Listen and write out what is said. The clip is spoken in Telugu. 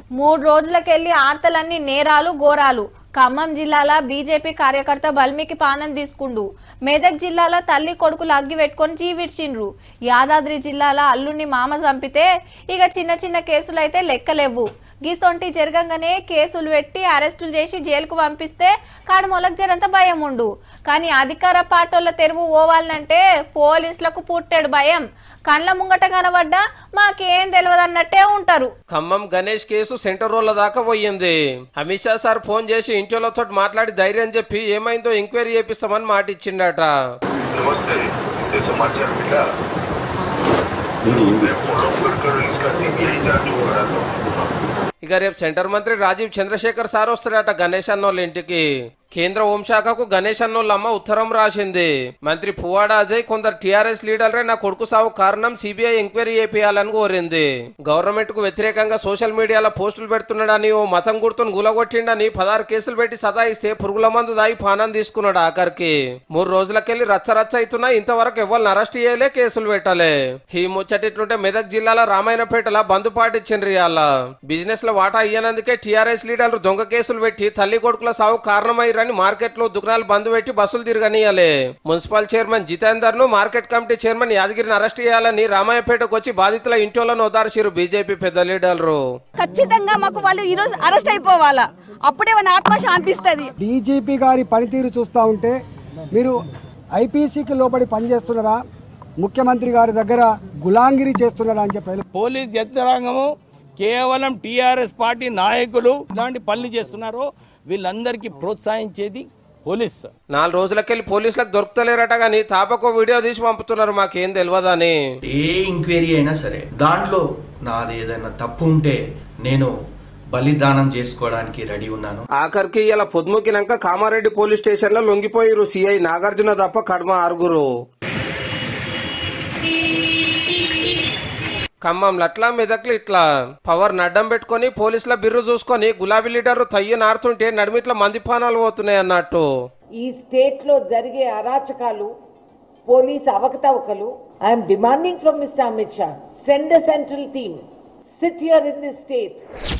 మూడు రోజులకెళ్లి ఆర్తలన్నీ నేరాలు ఘోరాలు ఖమ్మం జిల్లాల బీజేపీ కార్యకర్త బల్మికి పానం తీసుకుండు మెదక్ జిల్లాల తల్లి కొడుకులు అగ్గి పెట్టుకొని జీవిడ్చిండ్రు యాదాద్రి జిల్లాల అల్లుని మామ చంపితే ఇక చిన్న చిన్న కేసులైతే లెక్కలేవు గీసొంటి జరగంగానే కేసులు పెట్టి అరెస్టులు చేసి జైలుకు పంపిస్తే కాడమొలకు జరంత భయం ఉండు కానీ అధికార పార్టీల తెరువు పోవాలంటే పోలీసులకు పుట్టాడు భయం కండ్ల ముంగట కనబడ్డా మాకేం తెలియదు అన్నట్టే ఉంటారు ఖమ్మం గణేష్ కేసు సెంటర్ రోడ్ల దాకా పోయింది అమిత్ షా సార్ ఫోన్ చేసి ఇంటితో మాట్లాడి ధైర్యం చెప్పి ఏమైందో ఎంక్వైరీ చేపిస్తామని మాట ఇచ్చిండట नमस्ते ये समाचार मिला मैं वो लोग फिर इसका सीबीआई जांच हो रहा था ఇక రేపు సెంటర్ మంత్రి రాజీవ్ చంద్రశేఖర్ సార్ వస్తారట గణేష్ అన్నోళ్ళ ఇంటికి కేంద్ర హోంశాఖకు గణేష్ అన్నోళ్ళ అమ్మ ఉత్తరం రాసింది మంత్రి పువ్వాడ అజయ్ కొందరు టీఆర్ఎస్ లీడర్లే నా కొడుకు సావు కారణం సిబిఐ ఎంక్వైరీ చేయాలని కోరింది గవర్నమెంట్ కు వ్యతిరేకంగా సోషల్ మీడియాలో పోస్టులు పెడుతున్నాడని ఓ మతం గుర్తును గులగొట్టిండని పదహారు కేసులు పెట్టి సతాయిస్తే పురుగుల మందు దాగి పానం తీసుకున్నాడు ఆఖరికి మూడు రోజులకెళ్లి రచ్చ రచ్చ అవుతున్నా ఇంతవరకు ఎవరిని అరెస్ట్ చేయలే కేసులు పెట్టలే ఈ ముచ్చటిట్లుంటే మెదక్ జిల్లాల రామాయణపేటల బంధు పాటించిండ్రు ఇవాళ బిజినెస్ లో వాటా ఇయ్యనందుకే టీఆర్ఎస్ లీడర్లు దొంగ కేసులు పెట్టి తల్లి కొడుకుల సావు కారణమయ్యారని మార్కెట్ లో దుకాణాలు బంద్ పెట్టి బస్సులు తిరగనియాలే మున్సిపల్ చైర్మన్ జితేందర్ ను మార్కెట్ కమిటీ చైర్మన్ యాదగిరిని అరెస్ట్ చేయాలని రామాయపేటకు వచ్చి బాధితుల ఇంటోలను ఓదార్చిరు బీజేపీ పెద్ద లీడర్లు ఖచ్చితంగా మాకు వాళ్ళు ఈ రోజు అరెస్ట్ అయిపోవాలా అప్పుడే మన ఆత్మ శాంతిస్తుంది డీజీపీ గారి పనితీరు చూస్తూ ఉంటే మీరు ఐపీసీకి లోబడి పనిచేస్తున్నారా ముఖ్యమంత్రి గారి దగ్గర గులాంగిరి చేస్తున్నారా అని చెప్పి పోలీస్ యంత్రాంగము కేవలం టీఆర్ఎస్ పార్టీ నాయకులు ఇలాంటి పనులు చేస్తున్నారో వీళ్ళందరికీ ప్రోత్సహించేది పోలీస్ నాలుగు రోజులకెళ్ళి పోలీసులకు దొరుకుతలేరట గాని తాపకో వీడియో తీసి పంపుతున్నారు మాకేం తెలియదని ఏ ఎంక్వైరీ అయినా సరే దాంట్లో నాది ఏదైనా తప్పు ఉంటే నేను బలిదానం చేసుకోవడానికి రెడీ ఉన్నాను ఆఖరికి ఇలా పొద్దుముకినాక కామారెడ్డి పోలీస్ స్టేషన్ లో లొంగిపోయిరు సిఐ నాగార్జున తప్ప కడమ ఆరుగురు ఖమ్మం లట్లా మెదక్లు ఇట్లా పవర్ నడ్డం పెట్టుకొని పోలీసుల బిర్రు చూసుకొని గులాబీ లీడర్ తయ్య నారుతుంటే నడిమిట్ల మందిపానాలు పోతున్నాయి అన్నట్టు ఈ స్టేట్లో జరిగే అరాచకాలు పోలీస్ అవకతవకలు I'm demanding from Mr Amit Shah send a central team sit here in this state